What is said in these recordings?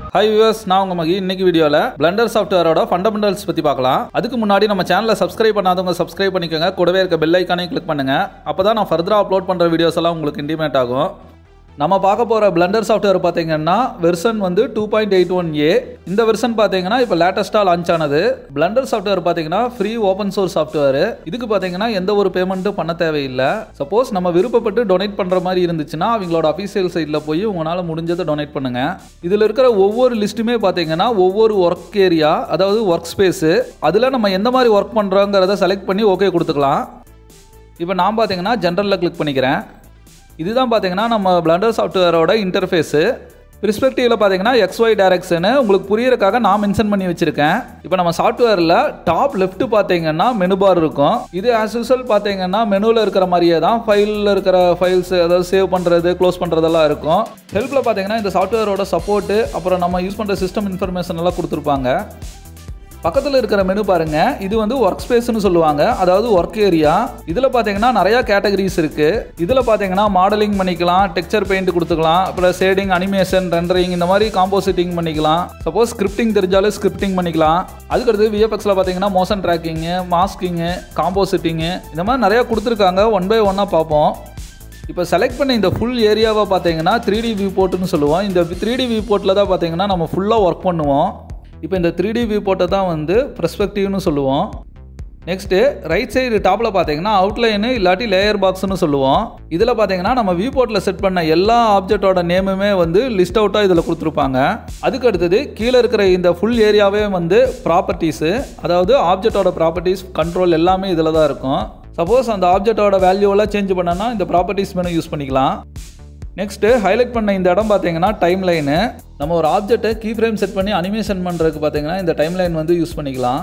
hi viewers நான் உங்க மகி இன்னைக்கு வீடியோவில் பிளண்டர் சாஃப்ட்வேரோட ஃபண்டமெண்டல்ஸ் பற்றி பார்க்கலாம் அதுக்கு முன்னாடி நம்ம சேனலை சப்ஸ்கிரைப் பண்ணாதவங்க சப்ஸ்கிரைப் பண்ணிக்கோங்க கூடவே இருக்க பெல் ஐக்கானையும் கிளிக் பண்ணுங்க அப்போ தான் நான் ஃபர்தராக அப்லோட் பண்ணுற வீடியோஸ் எல்லாம் உங்களுக்கு இன்டிமேட் ஆகும் நம்ம பார்க்க போகிற பிளண்டர் சாஃப்ட்வேர் பார்த்தீங்கன்னா வெர்ஷன் வந்து two point eight one A இந்த வெர்ஷன் பார்த்தீங்கன்னா இப்போ லேட்டஸ்ட்டாக லான்ச் ஆனது பிளண்டர் சாஃப்ட்வேர் பார்த்தீங்கன்னா ஃப்ரீ ஓப்பன் சோர்ஸ் சாஃப்ட்வேர் இதுக்கு பார்த்தீங்கன்னா எந்த ஒரு பேமெண்ட்டும் பண்ண தேவையில்லை சப்போஸ் நம்ம விருப்பப்பட்டு டொனேட் பண்ணுற மாதிரி இருந்துச்சுன்னா அவங்களோட அஃபீஷியல் சைட்டில் போய் உங்களால் முடிஞ்சதை டொனேட் பண்ணுங்க இதில் இருக்கிற ஒவ்வொரு லிஸ்ட்டுமே பார்த்தீங்கன்னா ஒவ்வொரு ஒர்க் ஏரியா அதாவது ஒர்க் ஸ்பேஸு அதில் நம்ம எந்த மாதிரி ஒர்க் பண்ணுறோங்கிறத செலக்ட் பண்ணி ஓகே கொடுத்துக்கலாம் இப்போ நான் பார்த்தீங்கன்னா ஜென்ரலில் கிளிக் பண்ணிக்கிறேன் இதுதான் பார்த்தீங்கன்னா நம்ம பிளண்டர் சாஃப்ட்வேரோட இன்டர்ஃபேஸு ப்ரிஸ்பெக்டிவில் பார்த்தீங்கன்னா XY டைரக்ஷனு உங்களுக்கு புரியறதுக்காக நான் மென்ஷன் பண்ணி வச்சிருக்கேன் இப்போ நம்ம சாஃப்ட்வேரில் டாப் லெஃப்ட் பார்த்தீங்கன்னா மெனு பார் இருக்கும் இது ஆஸ் யூஸ்வல் பார்த்தீங்கன்னா மெனுவில் இருக்கிற மாதிரியே தான் ஃபைலில் இருக்கிற ஃபைல்ஸ் அதாவது சேவ் பண்ணுறது க்ளோஸ் பண்ணுறதெல்லாம் இருக்கும் ஹெல்ப்பில் பார்த்தீங்கன்னா இந்த சாஃப்ட்வேரோட சப்போர்ட்டு அப்புறம் நம்ம யூஸ் பண்ணுற சிஸ்டம் இன்ஃபர்மேஷன் எல்லாம் கொடுத்துருப்பாங்க பக்கத்தில் இருக்கிற மெனு பாருங்க இது வந்து ஒர்க் ஸ்பேஸ்னு சொல்லுவாங்க அதாவது ஒர்க் ஏரியா இதில் பார்த்தீங்கன்னா நிறையா கேட்டகரிஸ் இருக்கு இதில் பார்த்தீங்கன்னா மாடலிங் பண்ணிக்கலாம் டெக்ஸ்சர் பெயிண்ட் கொடுத்துக்கலாம் அப்புறம் ஷேடிங் அனிமேஷன் ரெண்டரிங் இந்த மாதிரி காம்போசிட்டிங் பண்ணிக்கலாம் சப்போஸ் ஸ்கிரிப்டிங் தெரிஞ்சாலும் ஸ்கிரிப்டிங் பண்ணிக்கலாம் அதுக்கடுத்து விஎஃப்எக்ஸில் பார்த்தீங்கன்னா மோஷன் ட்ராக்கிங்கு மாஸ்கிங்கு காம்போசிட்டிங்கு இந்த மாதிரி நிறையா கொடுத்துருக்காங்க ஒன் பை ஒன்னாக பார்ப்போம் இப்போ செலக்ட் பண்ண இந்த ஃபுல் ஏரியாவை பார்த்தீங்கன்னா த்ரீ டி வியூ போர்ட்டுன்னு சொல்லுவோம் இந்த த்ரீ டி வியூ போர்ட்டில் தான் பார்த்தீங்கன்னா நம்ம ஃபுல்லாக ஒர்க் பண்ணுவோம் இப்போ இந்த த்ரீ டி வியூ போர்ட்டை தான் வந்து ப்ரெஸ்பெக்டிவ்னு சொல்லுவோம் நெக்ஸ்ட்டு ரைட் சைடு டாப்பில் பார்த்தீங்கன்னா அவுட்லைனு இல்லாட்டி லேயர் பாக்ஸ்னு சொல்லுவோம் இதில் பார்த்தீங்கன்னா நம்ம வியூ போர்ட்டில் செட் பண்ண எல்லா ஆப்ஜெக்டோட நேமுமே வந்து லிஸ்ட் அவுட்டாக இதில் கொடுத்துருப்பாங்க அதுக்கு அடுத்தது கீழே இருக்கிற இந்த ஃபுல் ஏரியாவே வந்து ப்ராப்பர்ட்டிஸு அதாவது ஆப்ஜெக்டோட ப்ராப்பர்ட்டிஸ் கண்ட்ரோல் எல்லாமே இதில் தான் இருக்கும் சப்போஸ் அந்த ஆப்ஜெக்டோட வேல்யூவெல்லாம் சேஞ்ச் பண்ணனா இந்த ப்ராப்பர்ட்டிஸ் மெனு யூஸ் பண்ணிக்கலாம் நெக்ஸ்ட்டு ஹைலைட் பண்ண இந்த இடம் பார்த்தீங்கன்னா டைம் லைனு நம்ம ஒரு ஆப்ஜெக்ட்டை கீ ஃப்ரேம் செட் பண்ணி அனிமேஷன் பண்ணுறதுக்கு பார்த்தீங்கன்னா இந்த டைம் லைன் வந்து யூஸ் பண்ணிக்கலாம்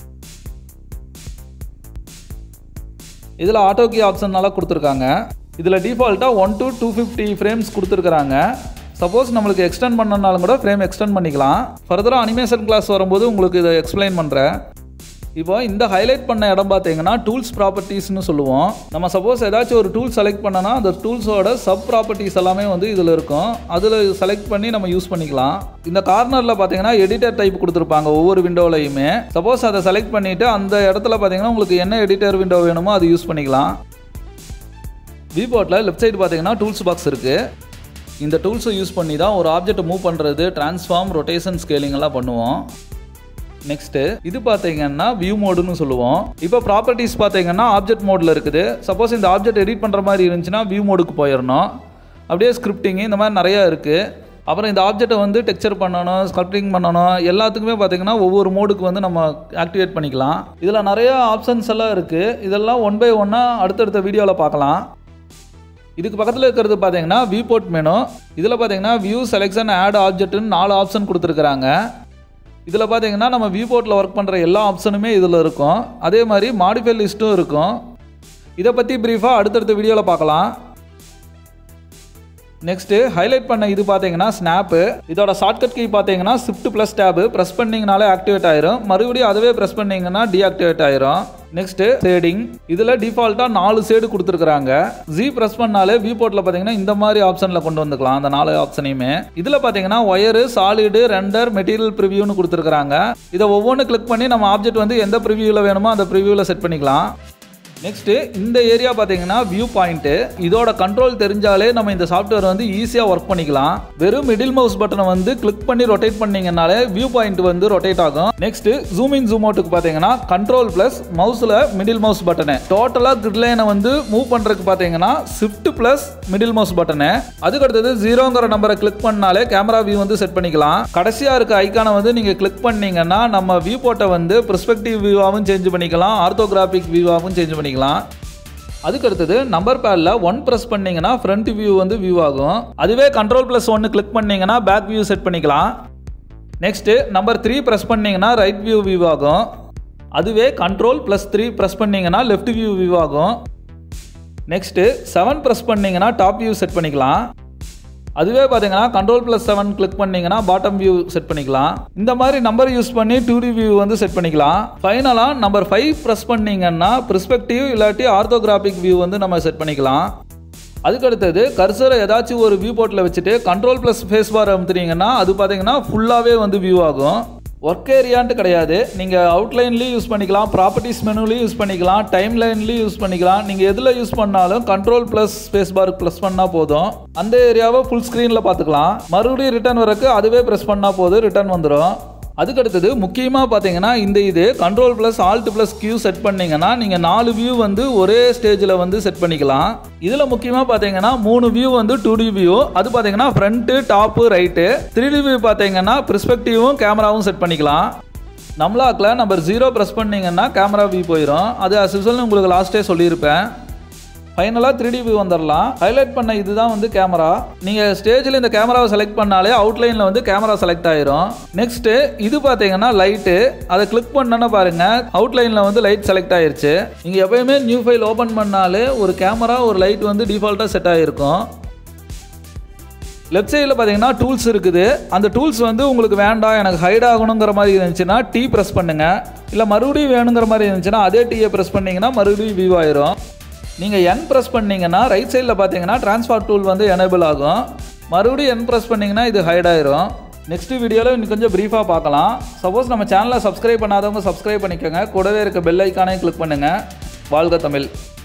இதில் ஆட்டோ கீ ஆப்ஷன்னால கொடுத்துருக்காங்க இதில் டிஃபால்ட்டாக one to two fifty frames கொடுத்துருக்குறாங்க சப்போஸ் நம்மளுக்கு எக்ஸ்டெண்ட் பண்ணனாலும் கூட ஃப்ரேம் எக்ஸ்டெண்ட் பண்ணிக்கலாம் ஃபர்தராக அனிமேஷன் கிளாஸ் வரும்போது உங்களுக்கு இதை எக்ஸ்பிளைன் பண்ணுறேன் இப்போ இந்த ஹைலைட் பண்ண இடம் பார்த்தீங்கன்னா டூல்ஸ் ப்ராப்பர்ட்டிஸ்னு சொல்லுவோம் நம்ம சப்போஸ் ஏதாச்சும் ஒரு டூல் செலக்ட் பண்ணனா அந்த டூல்ஸோட சப் ப்ராப்பர்ட்டிஸ் எல்லாமே வந்து இதில் இருக்கும் அதில் செலக்ட் பண்ணி நம்ம யூஸ் பண்ணிக்கலாம் இந்த கார்னரில் பார்த்தீங்கன்னா எடிட்டர் டைப் கொடுத்துருப்பாங்க ஒவ்வொரு விண்டோலையுமே சப்போஸ் அதை செலக்ட் பண்ணிவிட்டு அந்த இடத்துல பார்த்தீங்கன்னா உங்களுக்கு என்ன எடிட்டர் விண்டோ வேணுமோ அது யூஸ் பண்ணிக்கலாம் விபோர்ட்டில் லெஃப்ட் சைடு பார்த்தீங்கன்னா டூல்ஸ் பாக்ஸ் இருக்குது இந்த டூல்ஸை யூஸ் பண்ணி தான் ஒரு ஆப்ஜெக்ட் மூவ் பண்ணுறது ட்ரான்ஸ்ஃபார்ம் ரொட்டேஷன் ஸ்கேலிங் எல்லாம் பண்ணுவோம் நெக்ஸ்ட்டு இது பார்த்தீங்கன்னா வியூ மோடுன்னு சொல்லுவோம் இப்போ ப்ராப்பர்ட்டிஸ் பார்த்தீங்கன்னா ஆப்ஜெக்ட் மோடில் இருக்குது சப்போஸ் இந்த ஆப்ஜெக்ட் எடிட் பண்ணுற மாதிரி இருந்துச்சுன்னா வியூ மோடுக்கு போயிடணும் அப்படியே ஸ்கிரிப்டிங் இந்த மாதிரி நிறையா இருக்குது அப்புறம் இந்த ஆப்ஜெக்ட்டை வந்து டெக்ஸ்சர் பண்ணணும் ஸ்கல்ப்டிங் பண்ணணும் எல்லாத்துக்குமே பார்த்தீங்கன்னா ஒவ்வொரு மோடுக்கு வந்து நம்ம ஆக்டிவேட் பண்ணிக்கலாம் இதில் நிறையா ஆப்ஷன்ஸ் எல்லாம் இருக்குது இதெல்லாம் ஒன் பை ஒன்னாக அடுத்தடுத்த வீடியோவில் பார்க்கலாம் இதுக்கு பக்கத்தில் இருக்கிறது பார்த்தீங்கன்னா வியூ போர்ட் மெனு இதில் பார்த்தீங்கன்னா வியூ செலெக்ஷன் ஆட் ஆப்ஜெக்ட்னு நாலு ஆப்ஷன் கொடுத்துருக்குறாங்க இதில் பார்த்தீங்கன்னா நம்ம வியூ போர்ட்டில் ஒர்க் பண்ணுற எல்லா ஆப்ஷனுமே இதில் இருக்கும் அதே மாதிரி மாடிஃபை லிஸ்ட்டும் இருக்கும் இதை பற்றி ப்ரீஃபாக அடுத்தடுத்த வீடியோவில் பார்க்கலாம் நெக்ஸ்ட்டு ஹைலைட் பண்ண இது பார்த்தீங்கன்னா ஸ்னாப்பு இதோட ஷார்ட்கட் கீ பார்த்தீங்கன்னா ஷிஃப்ட் ப்ளஸ் டேபு ப்ரெஸ் பண்ணிங்கனாலே ஆக்டிவேட் ஆயிரும் மறுபடியும் அதுவே ப்ரெஸ் பண்ணிங்கன்னா டீஆக்டிவேட் ஆயிரும் நெக்ஸ்ட்டு ஷேடிங் இதில் டிஃபால்ட்டாக நாலு ஷேடு கொடுத்துருக்காங்க ஜி ப்ரெஸ் பண்ணாலே வியூ போர்ட்டில் பார்த்தீங்கன்னா இந்த மாதிரி ஆப்ஷனில் கொண்டு வந்துக்கலாம் அந்த நாலு ஆப்ஷனையுமே இதில் பார்த்தீங்கன்னா ஒயரு சாலிடு ரெண்டர் மெட்டீரியல் ப்ரிவியூன்னு கொடுத்துருக்காங்க இதை ஒவ்வொன்று கிளிக் பண்ணி நம்ம ஆப்ஜெக்ட் வந்து எந்த ப்ரிவியூவில் வேணுமோ அந்த ப்ரிவியூவில் செட் பண்ணிக்கலாம் நெக்ஸ்ட்டு இந்த ஏரியா பார்த்தீங்கன்னா வியூ பாயிண்ட்டு இதோட கண்ட்ரோல் தெரிஞ்சாலே நம்ம இந்த சாஃப்ட்வேர் வந்து ஈஸியாக ஒர்க் பண்ணிக்கலாம் வெறும் மிடில் மவுஸ் பட்டனை வந்து கிளிக் பண்ணி ரொட்டேட் பண்ணீங்கனாலே வியூ பாயிண்ட் வந்து ரொட்டேட் ஆகும் நெக்ஸ்ட் ஜூம் இன் ஜூம் அவுட்டுக்கு பார்த்தீங்கன்னா கண்ட்ரோல் ப்ளஸ் மவுஸில் மிடில் மவுஸ் பட்டனு டோட்டலாக கிரிட்லைனை வந்து மூவ் பண்ணுறதுக்கு பார்த்தீங்கன்னா shift plus middle mouse button அதுக்கு அடுத்தது ஜீரோங்கிற நம்பரை கிளிக் பண்ணாலே கேமரா வியூ வந்து செட் பண்ணிக்கலாம் கடைசியாக இருக்க ஐக்கானை வந்து நீங்கள் கிளிக் பண்ணீங்கன்னா நம்ம வியூ போட்டை வந்து ப்ரெஸ்பெக்டிவ் வியூவாகவும் சேஞ்ச் பண்ணிக்கலாம் ஆர்த்தோகிராஃபிக் வியூவாகவும் சேஞ்ச் பண்ணிக்கலாம் அதுக்கு அடுத்தது நம்பர் பேடில் ஒன் ப்ரெஸ் பண்ணீங்கன்னா ஃப்ரண்ட் வியூ வந்து வியூ ஆகும் அதுவே கண்ட்ரோல் ப்ளஸ் ஒன்று கிளிக் பண்ணீங்கன்னா பேக் வியூ செட் பண்ணிக்கலாம் நெக்ஸ்ட்டு நம்பர் த்ரீ ப்ரெஸ் பண்ணீங்கன்னா ரைட் வியூ வியூ ஆகும் அதுவே கண்ட்ரோல் ப்ளஸ் த்ரீ ப்ரெஸ் பண்ணீங்கன்னா லெஃப்ட் வியூ வியூ ஆகும் நெக்ஸ்ட்டு செவன் ப்ரெஸ் பண்ணீங்கன்னா டாப் வியூ செட் பண்ணிக்கலாம் அதுவே பார்த்தீங்கன்னா கண்ட்ரோல் ப்ளஸ் செவன் கிளிக் பண்ணீங்கன்னா பாட்டம் வியூ செட் பண்ணிக்கலாம் இந்த மாதிரி நம்பர் யூஸ் பண்ணி டூ டி வியூ வந்து செட் பண்ணிக்கலாம் ஃபைனலாக நம்பர் ஃபைவ் ப்ரெஸ் பண்ணீங்கன்னா ப்ரிஸ்பெக்டிவ் இல்லாட்டி ஆர்த்தோகிராஃபிக் வியூ வந்து நம்ம செட் பண்ணிக்கலாம் அதுக்கு அடுத்தது கர்சரை ஏதாச்சும் ஒரு வியூ போர்ட்டில் வச்சுட்டு கண்ட்ரோல் ப்ளஸ் ஃபேஸ் பார் அமுத்துனீங்கன்னா அது பார்த்தீங்கன்னா ஃபுல்லாகவே வந்து வியூ ஆகும் ஒர்க் ஏரியான்ட்டு கிடையாது நீங்கள் அவுட்லைன்லேயும் யூஸ் பண்ணிக்கலாம் ப்ராப்பர்ட்டிஸ் மெனுலையும் யூஸ் பண்ணிக்கலாம் டைம் லைன்லேயும் யூஸ் பண்ணிக்கலாம் நீங்கள் எதில் யூஸ் பண்ணாலும் control plus space bar plus பண்ணால் போதும் அந்த ஏரியாவை ஃபுல் ஸ்க்ரீனில் பார்த்துக்கலாம் மறுபடியும் ரிட்டர்ன் வரக்கு அதுவே ப்ரெஸ் பண்ணால் போதும் ரிட்டர்ன் வந்துடும் அதுக்கு அடுத்தது முக்கியமாக பார்த்தீங்கன்னா இந்த இது control plus alt plus Q set பண்ணீங்கன்னா நீங்கள் நாலு வியூ வந்து ஒரே ஸ்டேஜில் வந்து செட் பண்ணிக்கலாம் இதில் முக்கியமாக பார்த்தீங்கன்னா மூணு வியூ வந்து டூ டி வியூ அது பார்த்தீங்கன்னா front top right three D view பார்த்தீங்கன்னா ப்ரிஸ்பெக்டிவும் கேமராவும் செட் பண்ணிக்கலாம் நம்மளாக்கில் நம்பர் ஜீரோ ப்ரெஸ் பண்ணீங்கன்னா கேமரா வியூ போயிடும் அது அஸ் யூஸ்வல் உங்களுக்கு லாஸ்ட்டே சொல்லியிருப்பேன் ஃபைனலாக த்ரீ டி வியூ வந்துடலாம் ஹைலைட் பண்ண இதுதான் வந்து கேமரா நீங்கள் ஸ்டேஜில் இந்த கேமராவை செலக்ட் பண்ணாலே அவுட்லைனில் வந்து கேமரா செலக்ட் ஆயிரும் நெக்ஸ்ட்டு இது பார்த்தீங்கன்னா லைட்டு அதை கிளிக் பண்ணோன்னா பாருங்கள் அவுட்லைனில் வந்து லைட் செலக்ட் ஆயிருச்சு நீங்கள் எப்பயுமே நியூ ஃபைல் ஓப்பன் பண்ணாலே ஒரு கேமரா ஒரு லைட் வந்து டிஃபால்ட்டாக செட் ஆகிருக்கும் லெஃப்ட் சைடில் பார்த்தீங்கன்னா டூல்ஸ் இருக்குது அந்த டூல்ஸ் வந்து உங்களுக்கு வேண்டாம் எனக்கு ஹைட் ஆகணுங்கிற மாதிரி இருந்துச்சுன்னா டீ ப்ரெஸ் பண்ணுங்கள் இல்லை மறுபடியும் வேணுங்கிற மாதிரி இருந்துச்சுன்னா அதே டீயை ப்ரெஸ் பண்ணிங்கன்னா மறுபடியும் வியூ ஆயிரும் நீங்கள் என் ப்ரெஸ் பண்ணீங்கன்னா ரைட் சைடில் பார்த்தீங்கன்னா ட்ரான்ஸ்ஃபார் டூல் வந்து எனேபிள் ஆகும் மறுபடியும் என் ப்ரெஸ் பண்ணிங்கன்னா இது ஹைட் ஆயிரும் நெக்ஸ்ட் வீடியோவில் இன்னும் கொஞ்சம் ப்ரீஃபாக பார்க்கலாம் சப்போஸ் நம்ம சேனலை சப்ஸ்கிரைப் பண்ணாதவங்க சப்ஸ்கிரைப் பண்ணிக்கோங்க கூடவே இருக்க பெல் ஐக்கானே கிளிக் பண்ணுங்கள் வாழ்க தமிழ்